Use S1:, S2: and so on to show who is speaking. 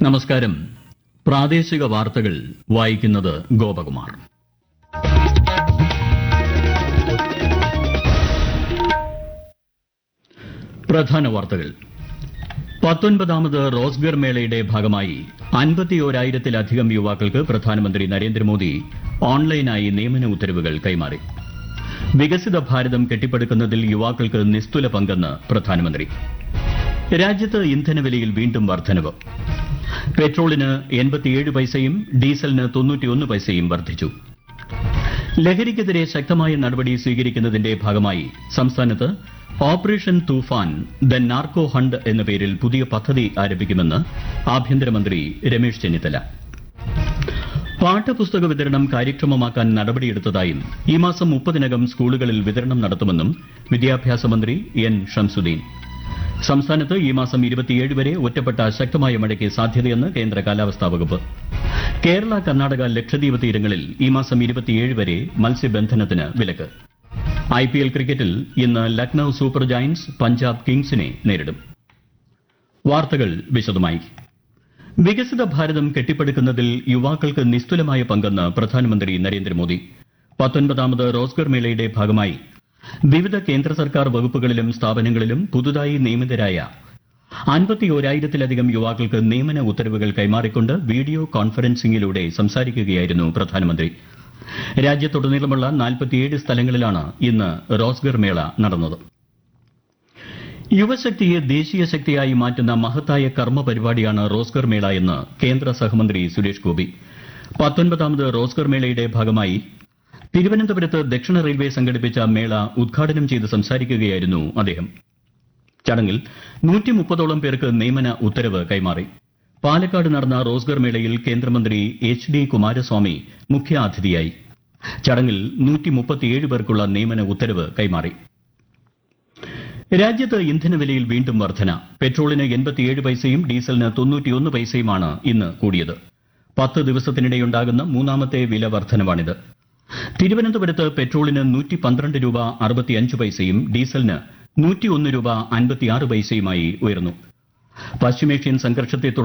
S1: നമസ്കാരം പ്രാദേശിക വാർത്തകൾ വായിക്കുന്നത് ഗോപകുമാർ പ്രധാന വാർത്തകൾ പത്തൊൻപതാമത് റോസ്ഗർ മേളയുടെ ഭാഗമായി അൻപത്തിയോരായിരത്തിലധികം യുവാക്കൾക്ക് പ്രധാനമന്ത്രി നരേന്ദ്രമോദി ഓൺലൈനായി നിയമന ഉത്തരവുകൾ കൈമാറി വികസിത ഭാരതം കെട്ടിപ്പടുക്കുന്നതിൽ യുവാക്കൾക്ക് നിസ്തുല പങ്കെന്ന് പ്രധാനമന്ത്രി രാജ്യത്ത് ഇന്ധനവിലയിൽ വീണ്ടും വർധനവ് പെട്രോളിന് എൺപത്തിയേഴ് പൈസയും ഡീസലിന് തൊണ്ണൂറ്റിയൊന്ന് പൈസയും വർദ്ധിച്ചു ലഹരിക്കെതിരെ ശക്തമായ നടപടി സ്വീകരിക്കുന്നതിന്റെ ഭാഗമായി സംസ്ഥാനത്ത് ഓപ്പറേഷൻ തൂഫാൻ ദ നാർക്കോ ഹണ്ട് എന്ന പേരിൽ പുതിയ പദ്ധതി ആരംഭിക്കുമെന്ന് ആഭ്യന്തരമന്ത്രി രമേശ് ചെന്നിത്തല പാഠപുസ്തക വിതരണം കാര്യക്ഷമമാക്കാൻ നടപടിയെടുത്തതായും ഈ മാസം മുപ്പതിനകം സ്കൂളുകളിൽ വിതരണം നടത്തുമെന്നും വിദ്യാഭ്യാസ മന്ത്രി എൻ ഷംസുദ്ദീൻ സംസ്ഥാനത്ത് ഈ മാസം ഇരുപത്തിയേഴ് വരെ ഒറ്റപ്പെട്ട ശക്തമായ മഴയ്ക്ക് സാധ്യതയെന്ന് കേന്ദ്ര കാലാവസ്ഥാ വകുപ്പ് കേരള കർണാടക ലക്ഷദ്വീപ് തീരങ്ങളിൽ ഈ മാസം ഇരുപത്തിയേഴ് വരെ മത്സ്യബന്ധനത്തിന് വിലക്ക് ഐ പി എൽ ക്രിക്കറ്റിൽ ഇന്ന് ലക്നൌ സൂപ്പർ ജയന്റ്സ് പഞ്ചാബ് കിങ്സിനെ നേരിടും വാർത്തകൾ വിശദമായി വികസിത ഭാരതം കെട്ടിപ്പടുക്കുന്നതിൽ യുവാക്കൾക്ക് നിസ്തുലമായ പങ്കെന്ന് പ്രധാനമന്ത്രി നരേന്ദ്രമോദി പത്തൊൻപതാമത് റോസ്ഗർ മേളയുടെ ഭാഗമായി വിവിധ കേന്ദ്ര സർക്കാർ വകുപ്പുകളിലും സ്ഥാപനങ്ങളിലും പുതുതായി നിയമിതരായ അൻപത്തിയോരായിരത്തിലധികം യുവാക്കൾക്ക് നിയമന ഉത്തരവുകൾ കൈമാറിക്കൊണ്ട് വീഡിയോ കോൺഫറൻസിംഗിലൂടെ സംസാരിക്കുകയായിരുന്നു പ്രധാനമന്ത്രി രാജ്യത്തുടനീളമുള്ള നാൽപ്പത്തിയേഴ് സ്ഥലങ്ങളിലാണ് ഇന്ന് റോസ്ഗർ മേള നടന്നത് യുവശക്തിയെ ദേശീയ ശക്തിയായി മാറ്റുന്ന മഹത്തായ കർമ്മ പരിപാടിയാണ് റോസ്ഗർ മേള എന്ന് കേന്ദ്ര സഹമന്ത്രി സുരേഷ് ഗോപി പത്തൊൻപതാമത് റോസ്ഗർ മേളയുടെ ഭാഗമായി തിരുവനന്തപുരത്ത് ദക്ഷിണ റെയിൽവേ സംഘടിപ്പിച്ച മേള ഉദ്ഘാടനം ചെയ്ത് സംസാരിക്കുകയായിരുന്നു അദ്ദേഹം ചടങ്ങിൽ നൂറ്റി മുപ്പതോളം പേർക്ക് നിയമന ഉത്തരവ് കൈമാറി പാലക്കാട് നടന്ന റോസ്ഗർ മേളയിൽ കേന്ദ്രമന്ത്രി എച്ച് ഡി കുമാരസ്വാമി മുഖ്യാതിഥിയായി ചടങ്ങിൽ നൂറ്റി മുപ്പത്തിയേഴ് പേർക്കുള്ള നിയമന ഉത്തരവ് കൈമാറി രാജ്യത്ത് ഇന്ധനവിലയിൽ വീണ്ടും വർധന പെട്രോളിന് എൺപത്തിയേഴ് പൈസയും ഡീസലിന് തൊണ്ണൂറ്റിയൊന്ന് പൈസയുമാണ് ഇന്ന് കൂടിയത് പത്ത് ദിവസത്തിനിടെയുണ്ടാകുന്ന മൂന്നാമത്തെ വില വർധനവാണിത് തിരുവനന്തപുരത്ത് പെട്രോളിന് നൂറ്റി പന്ത്രണ്ട് രൂപ അറുപത്തിയഞ്ച് പൈസയും ഡീസലിന് നൂറ്റിയൊന്ന് രൂപ അൻപത്തിയാറ് പൈസയുമായി ഉയർന്നു പശ്ചിമേഷ്യൻ സംഘർഷത്തെ തുടർന്ന്